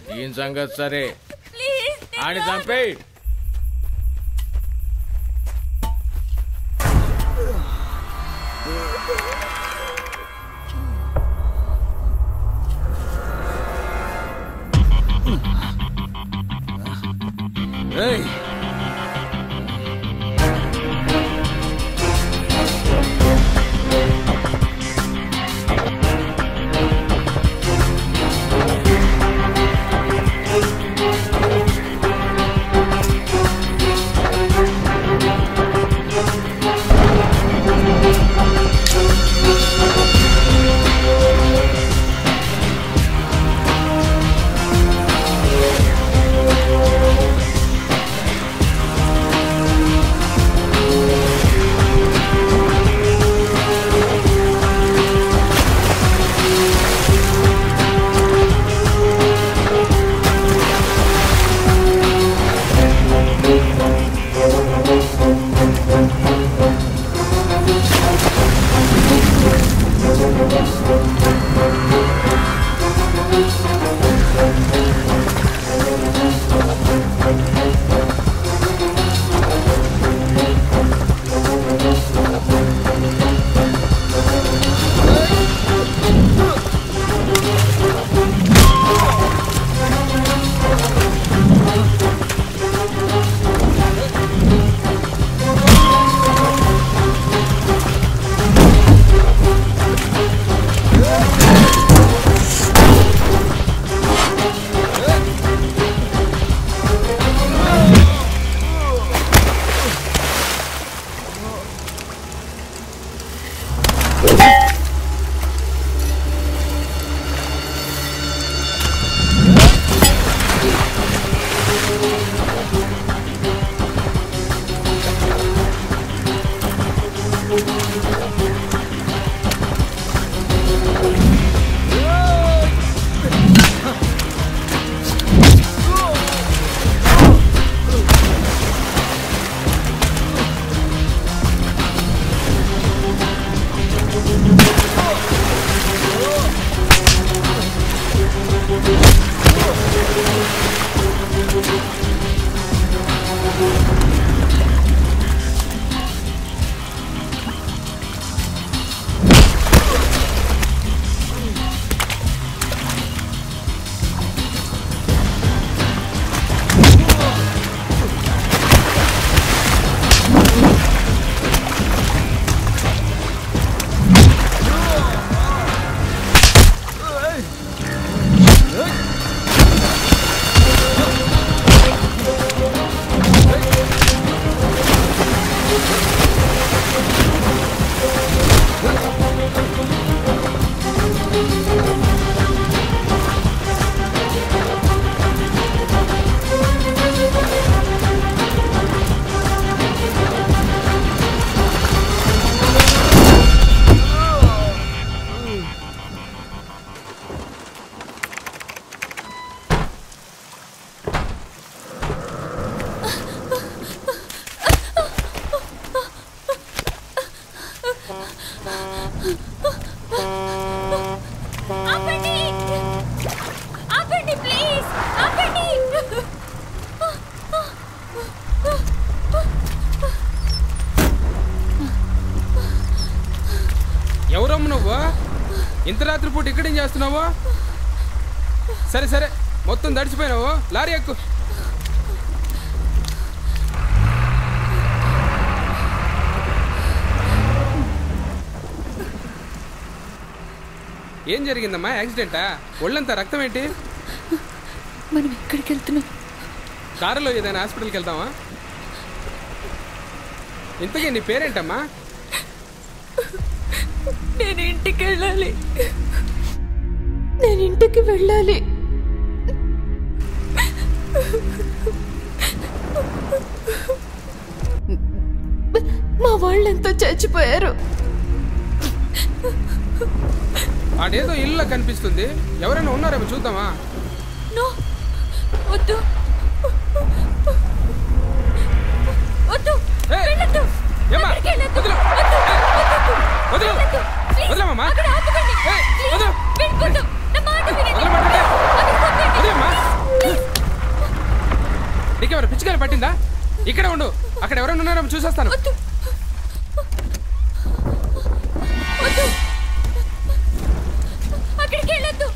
ఈయన సంగతి సరే ప్లీజ్ ఆడి చంపేయి ఏయ్ ఆపండి ఆపండి ప్లీజ్ ఆపండి ఎవరమ్మ నువ్వు ఇంత రాత్రి పూట ఇక్కడేం చేస్తున్నావు సరే సరే మొత్తం దడిచిపోయినావు లారీ ఎక్కు ఏం జరిగిందమ్మా యాక్సిడెంటా ఒళ్ళంతా రక్తం ఏంటి మనం ఎక్కడికి వెళ్తున్నాం కారులో ఏదైనా హాస్పిటల్కి వెళ్దామా ఇంతకీ నీ పేరేంటమ్మా నేను ఇంటికి వెళ్ళాలి నేను ఇంటికి వెళ్ళాలి మా వాళ్ళంతా చచ్చిపోయారు ఆడేదో ఇల్లు కనిపిస్తుంది ఎవరైనా ఉన్నారేమో చూద్దామా నో వద్దు వద్దు ఏయ్! వెళ్ళొద్దు ఏమ్మా? అక్కడికి వెళ్ళొద్దు. వదిలు. వద్దు, వద్దు, వదిలు. వెళ్ళొద్దు. Please, వదిలేమ్మా. అక్కడ ఆపకండి. ఏయ్, Please, వదిలు. వెళ్ళిపోద్దు. నా మాట వినండి. వదలమంటుంటే. అక్కడికి వద్దండి. వదిలేమ్మా. Please, ఏమైనా పట్టిందా ఇక్కడ ఉండు అక్కడ ఎవరైనా ఉన్నారో చూసేస్తాను వద్దు వద్దు అక్కడికి వెళ్ళొద్దు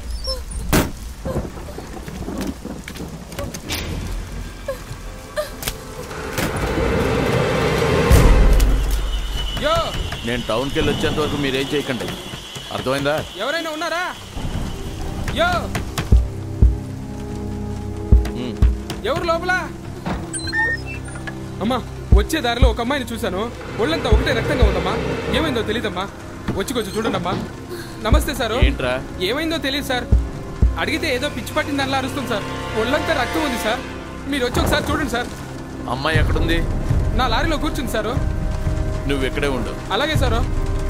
యో నేను టౌన్కి వెళ్ళి వచ్చేంత వరకు మీరేం చేయకండి అర్థమైందా ఎవరైనా ఉన్నారా యో ఉమ్. ఎవరు లోపల అమ్మా వచ్చే దారిలో ఒక అమ్మాయిని చూశాను ఒళ్ళంతా ఒకటే రక్తంగా ఉందమ్మా ఏమైందో తెలియదమ్మా వచ్చి కొంచెం చూడండి అమ్మా నమస్తే సార్ ఏంట్రా ఏమైందో తెలియదు సార్ అడిగితే ఏదో పిచ్చి పట్టింది అలా అరుస్తుంది సార్ ఒళ్ళంతా రక్తం ఉంది సార్ మీరు వచ్చి ఒకసారి చూడండి సార్ అమ్మాయి ఎక్కడుంది నా లారీలో కూర్చుంది సారు నువ్వు ఇక్కడే ఉండు అలాగే సారు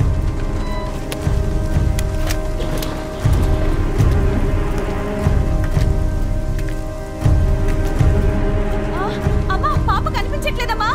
ఆ, అమ్మా పాప కనిపించట్లేదమ్మా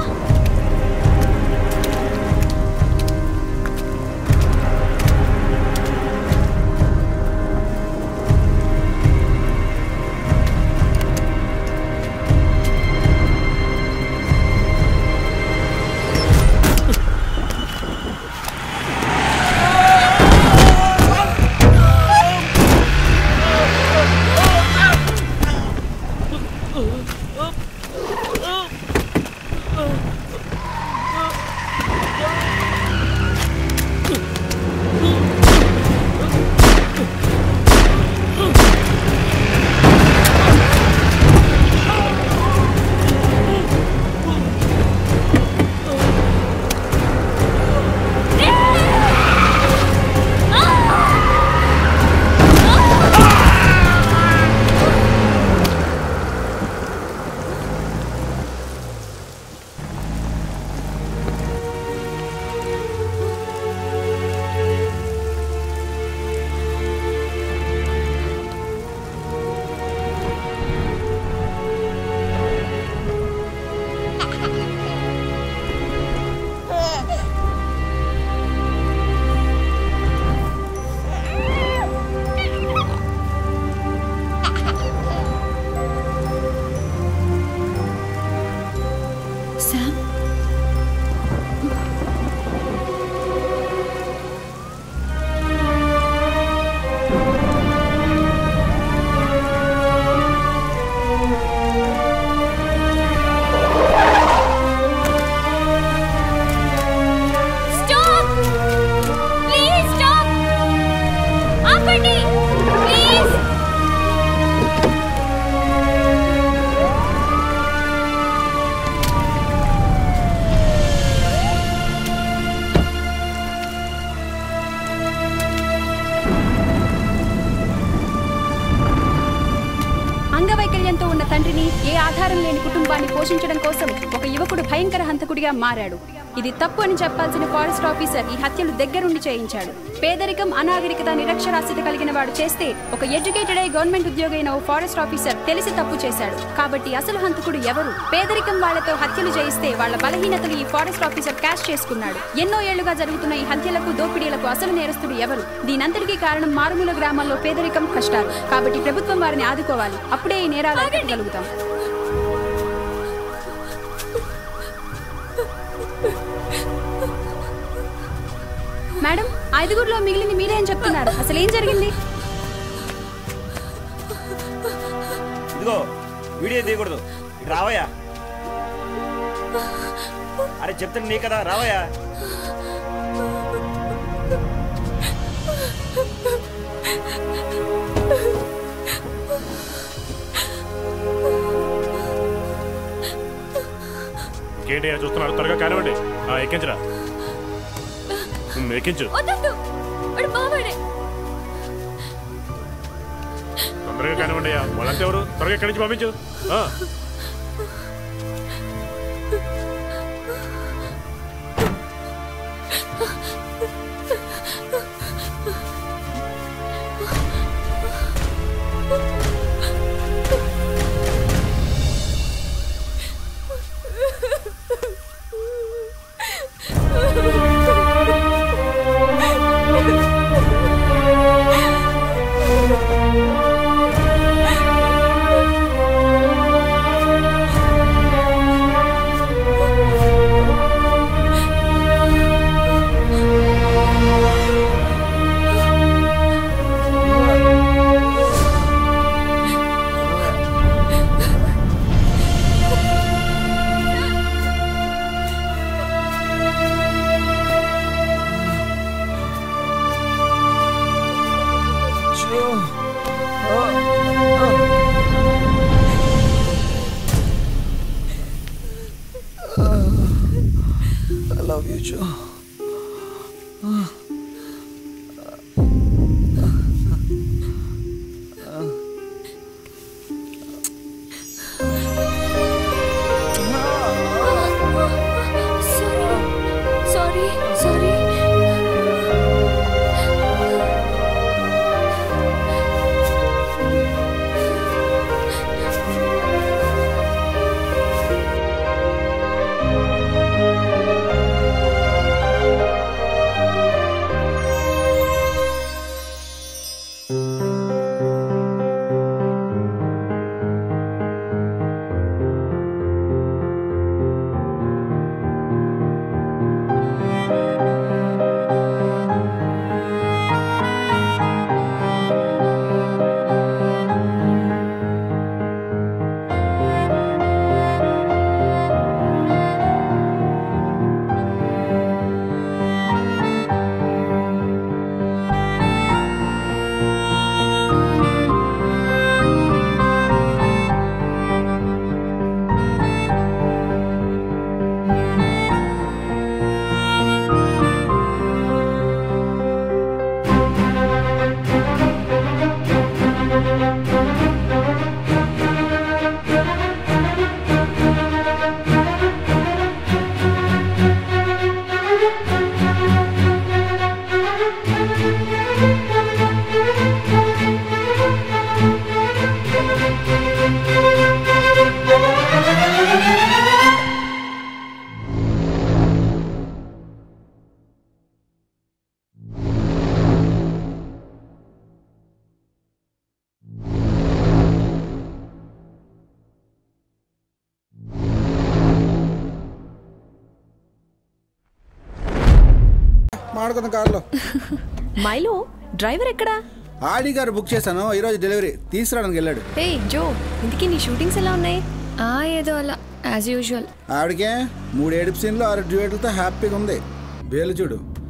శామ్ స్టాప్ ప్లీజ్ స్టాప్ ఆపండి ప్లీజ్ అంగవైకల్యంతో ఉన్న తండ్రిని ఏ ఆధారం లేని కుటుంబాన్ని పోషించడం కోసం ఒక యువకుడు భయంకర హంతకుడిగా మారాడు ఇది తప్పు అని చెప్పాల్సిన ఫారెస్ట్ ఆఫీసర్ ఈ హత్యలు దగ్గరుండి చేయించాడు పేదరికం అనాగరికత నిరక్షరాస్యత కలిగిన వాడు చేస్తే ఒక ఎడ్యుకేటెడ్ అయి గవర్నమెంట్ ఉద్యోగి అయిన ఓ ఫారెస్ట్ ఆఫీసర్ తెలిసి తప్పు చేశాడు కాబట్టి అసలు హంతకుడు ఎవరు పేదరికం వాళ్లతో హత్యలు చేయిస్తే వాళ్ళ బలహీనతలు ఈ ఫారెస్ట్ ఆఫీసర్ క్యాష్ చేసుకున్నాడు ఎన్నో ఏళ్లుగా జరుగుతున్న ఈ హత్యలకు దోపిడీలకు అసలు నేరస్తుడు ఎవరు దీనంతటికీ కారణం మారుమూల గ్రామాల్లో పేదరికం కష్టాలు కాబట్టి ప్రభుత్వం వారిని ఆదుకోవాలి అప్పుడే ఈ నేరాలు అరికట్టగలుగుతాం మేడం ఐదుగురిలో మిగిలింది మీరే అని చెప్తున్నారు అసలు ఏం జరిగింది ఇదిగో వీడియో తీయకూడదు ఇటు రావయ్యా అరే చెప్తాను నీ కదా రావయ్యా ఇంకేంటి చూస్తున్నారు త్వరగా కానివ్వండి ఆ, ఎక్కించరా ఉమ్, ఎక్కించు వద్దొద్దు వాడు బావాడే తొందరగా కానివ్వండి అయ్యా వాళ్ళంతా ఎవరు త్వరగా ఇక్కడి నుంచి పంపించు ఆ. ఆ మాడుకుందాం కార్లో మైలు డ్రైవర్ ఎక్కడా ఆడి గారు బుక్ చేశాను ఈరోజు డెలివరీ తీసుకురావడానికి వెళ్ళాడు హే జో ఇంతకీ నీ షూటింగ్స్ ఎలా ఉన్నాయి ఆ ఏదో అలా యాజ్ యూజువల్ ఆవిడకే మూడు ఏడుపు సీన్లు ఆరు డ్యూయట్లతో హ్యాపీగా ఉంది వేలు చూడు